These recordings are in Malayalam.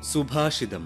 സുഭാഷിതം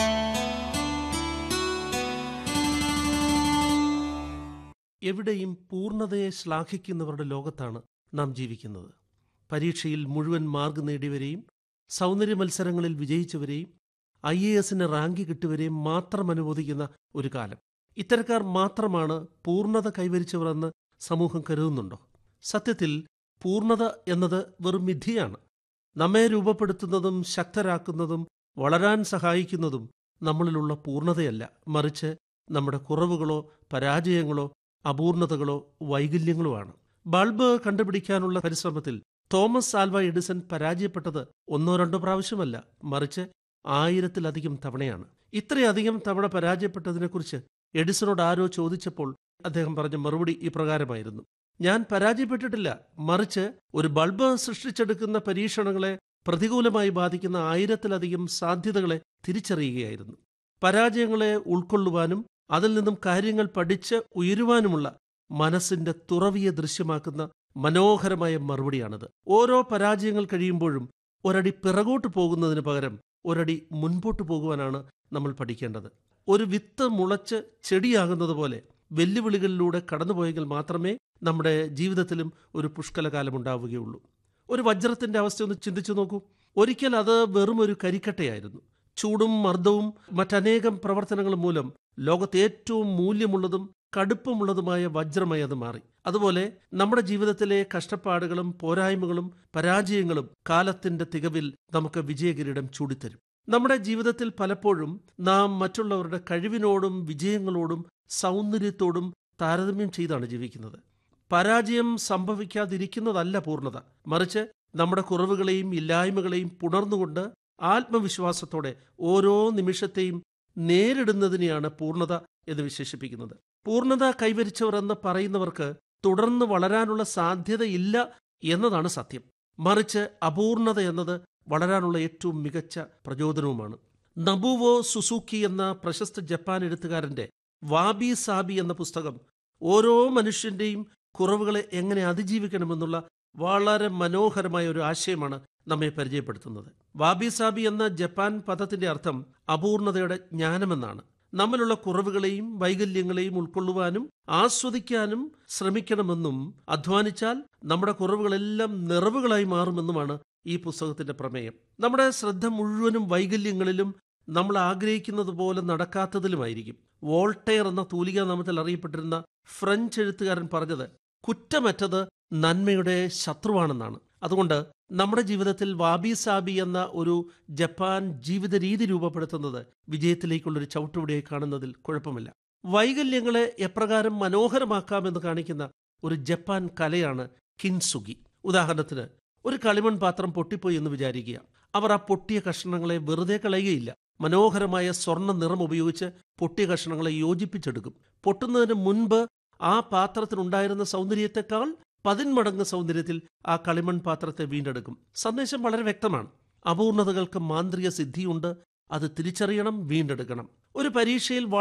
എവിടെയും പൂർണ്ണതയെ ശ്ലാഘിക്കുന്നവരുടെ ലോകത്താണ് നാം ജീവിക്കുന്നത് പരീക്ഷയിൽ മുഴുവൻ മാർക്ക് നേടിയവരെയും സൗന്ദര്യ മത്സരങ്ങളിൽ വിജയിച്ചവരെയും ഐ എ എസിന് റാങ്ക് കിട്ടിയവരെയും മാത്രം അനുവദിക്കുന്ന ഒരു കാലം ഇത്തരക്കാർ മാത്രമാണ് പൂർണ്ണത കൈവരിച്ചവർ എന്ന് സമൂഹം കരുതുന്നുണ്ടോ സത്യത്തിൽ പൂർണ്ണത എന്നത് വെറും മിഥ്യയാണ് നമ്മെ രൂപപ്പെടുത്തുന്നതും ശക്തരാക്കുന്നതും വളരാൻ സഹായിക്കുന്നതും നമ്മളിലുള്ള പൂർണ്ണതയല്ല മറിച്ച് നമ്മുടെ കുറവുകളോ പരാജയങ്ങളോ അപൂർണതകളോ വൈകല്യങ്ങളുമാണ് ബൾബ് കണ്ടുപിടിക്കാനുള്ള പരിശ്രമത്തിൽ തോമസ് ആൽവ എഡിസൺ പരാജയപ്പെട്ടത് ഒന്നോ രണ്ടോ പ്രാവശ്യമല്ല മറിച്ച് ആയിരത്തിലധികം തവണയാണ് ഇത്രയധികം തവണ പരാജയപ്പെട്ടതിനെക്കുറിച്ച് എഡിസണോട് ആരോ ചോദിച്ചപ്പോൾ അദ്ദേഹം പറഞ്ഞ മറുപടി ഇപ്രകാരമായിരുന്നു ഞാൻ പരാജയപ്പെട്ടിട്ടില്ല മറിച്ച് ഒരു ബൾബ് സൃഷ്ടിച്ചെടുക്കുന്ന പരീക്ഷണങ്ങളെ പ്രതികൂലമായി ബാധിക്കുന്ന ആയിരത്തിലധികം സാധ്യതകളെ തിരിച്ചറിയുകയായിരുന്നു പരാജയങ്ങളെ ഉൾക്കൊള്ളുവാനും അതിൽ നിന്നും കാര്യങ്ങൾ പഠിച്ച് ഉയരുവാനുമുള്ള മനസ്സിന്റെ തുറവിയെ ദൃശ്യമാക്കുന്ന മനോഹരമായ മറുപടിയാണത് ഓരോ പരാജയങ്ങൾ കഴിയുമ്പോഴും ഒരടി പിറകോട്ട് പോകുന്നതിന് പകരം ഒരടി മുൻപോട്ട് പോകുവാനാണ് നമ്മൾ പഠിക്കേണ്ടത് ഒരു വിത്ത് മുളച്ച് ചെടിയാകുന്നത് പോലെ വെല്ലുവിളികളിലൂടെ കടന്നുപോയെങ്കിൽ മാത്രമേ നമ്മുടെ ജീവിതത്തിലും ഒരു പുഷ്കലകാലം ഉണ്ടാവുകയുള്ളൂ ഒരു വജ്രത്തിന്റെ അവസ്ഥ ഒന്ന് ചിന്തിച്ചു നോക്കൂ ഒരിക്കൽ അത് വെറും ഒരു കരിക്കട്ടയായിരുന്നു ചൂടും മർദ്ദവും മറ്റനേകം പ്രവർത്തനങ്ങളും മൂലം ലോകത്ത് ഏറ്റവും മൂല്യമുള്ളതും കടുപ്പമുള്ളതുമായ വജ്രമായി അത് മാറി അതുപോലെ നമ്മുടെ ജീവിതത്തിലെ കഷ്ടപ്പാടുകളും പോരായ്മകളും പരാജയങ്ങളും കാലത്തിന്റെ തികവിൽ നമുക്ക് വിജയകിരീടം ചൂടിത്തരും നമ്മുടെ ജീവിതത്തിൽ പലപ്പോഴും നാം മറ്റുള്ളവരുടെ കഴിവിനോടും വിജയങ്ങളോടും സൗന്ദര്യത്തോടും താരതമ്യം ചെയ്താണ് ജീവിക്കുന്നത് പരാജയം സംഭവിക്കാതിരിക്കുന്നതല്ല പൂർണ്ണത മറിച്ച് നമ്മുടെ കുറവുകളെയും ഇല്ലായ്മകളെയും പുണർന്നുകൊണ്ട് ആത്മവിശ്വാസത്തോടെ ഓരോ നിമിഷത്തെയും നേരിടുന്നതിനെയാണ് പൂർണ്ണത എന്ന് വിശേഷിപ്പിക്കുന്നത് പൂർണ്ണത കൈവരിച്ചവർ എന്ന് പറയുന്നവർക്ക് തുടർന്ന് വളരാനുള്ള സാധ്യതയില്ല എന്നതാണ് സത്യം മറിച്ച് അപൂർണത എന്നത് വളരാനുള്ള ഏറ്റവും മികച്ച പ്രചോദനവുമാണ് നബുവോ സുസൂക്കി എന്ന പ്രശസ്ത ജപ്പാൻ എഴുത്തുകാരന്റെ വാബി സാബി എന്ന പുസ്തകം ഓരോ മനുഷ്യന്റെയും കുറവുകളെ എങ്ങനെ അതിജീവിക്കണമെന്നുള്ള വളരെ മനോഹരമായ ഒരു ആശയമാണ് നമ്മെ പരിചയപ്പെടുത്തുന്നത് വാബി സാബി എന്ന ജപ്പാൻ പദത്തിന്റെ അർത്ഥം അപൂർണതയുടെ ജ്ഞാനമെന്നാണ് നമ്മളുള്ള കുറവുകളെയും വൈകല്യങ്ങളെയും ഉൾക്കൊള്ളുവാനും ആസ്വദിക്കാനും ശ്രമിക്കണമെന്നും അധ്വാനിച്ചാൽ നമ്മുടെ കുറവുകളെല്ലാം നിറവുകളായി മാറുമെന്നുമാണ് ഈ പുസ്തകത്തിന്റെ പ്രമേയം നമ്മുടെ ശ്രദ്ധ മുഴുവനും വൈകല്യങ്ങളിലും നമ്മൾ ആഗ്രഹിക്കുന്നത് പോലെ നടക്കാത്തതിലുമായിരിക്കും വോൾട്ടെയർ എന്ന തൂലിക നാമത്തിൽ അറിയപ്പെട്ടിരുന്ന ഫ്രഞ്ച് എഴുത്തുകാരൻ പറഞ്ഞത് കുറ്റമറ്റത് നന്മയുടെ ശത്രുവാണെന്നാണ് അതുകൊണ്ട് നമ്മുടെ ജീവിതത്തിൽ വാബി സാബി എന്ന ഒരു ജപ്പാൻ ജീവിത രീതി രൂപപ്പെടുത്തുന്നത് വിജയത്തിലേക്കുള്ളൊരു ചവിട്ടുപടിയായി കാണുന്നതിൽ കുഴപ്പമില്ല വൈകല്യങ്ങളെ എപ്രകാരം മനോഹരമാക്കാമെന്ന് കാണിക്കുന്ന ഒരു ജപ്പാൻ കലയാണ് കിൻസുഗി ഉദാഹരണത്തിന് ഒരു കളിമൺ പാത്രം പൊട്ടിപ്പോയി എന്ന് വിചാരിക്കുക അവർ ആ പൊട്ടിയ കഷ്ണങ്ങളെ വെറുതെ കളയുകയില്ല മനോഹരമായ സ്വർണ്ണ നിറം ഉപയോഗിച്ച് പൊട്ടിയ കഷ്ണങ്ങളെ യോജിപ്പിച്ചെടുക്കും പൊട്ടുന്നതിന് മുൻപ് ആ പാത്രത്തിനുണ്ടായിരുന്ന സൗന്ദര്യത്തെക്കാൾ പതിന്മടങ്ങ് സൗന്ദര്യത്തിൽ ആ കളിമൺ പാത്രത്തെ വീണ്ടെടുക്കും സന്ദേശം വളരെ വ്യക്തമാണ് അപൂർണതകൾക്ക് മാന്ത്രിക സിദ്ധിയുണ്ട് അത് തിരിച്ചറിയണം വീണ്ടെടുക്കണം ഒരു പരീക്ഷയിൽ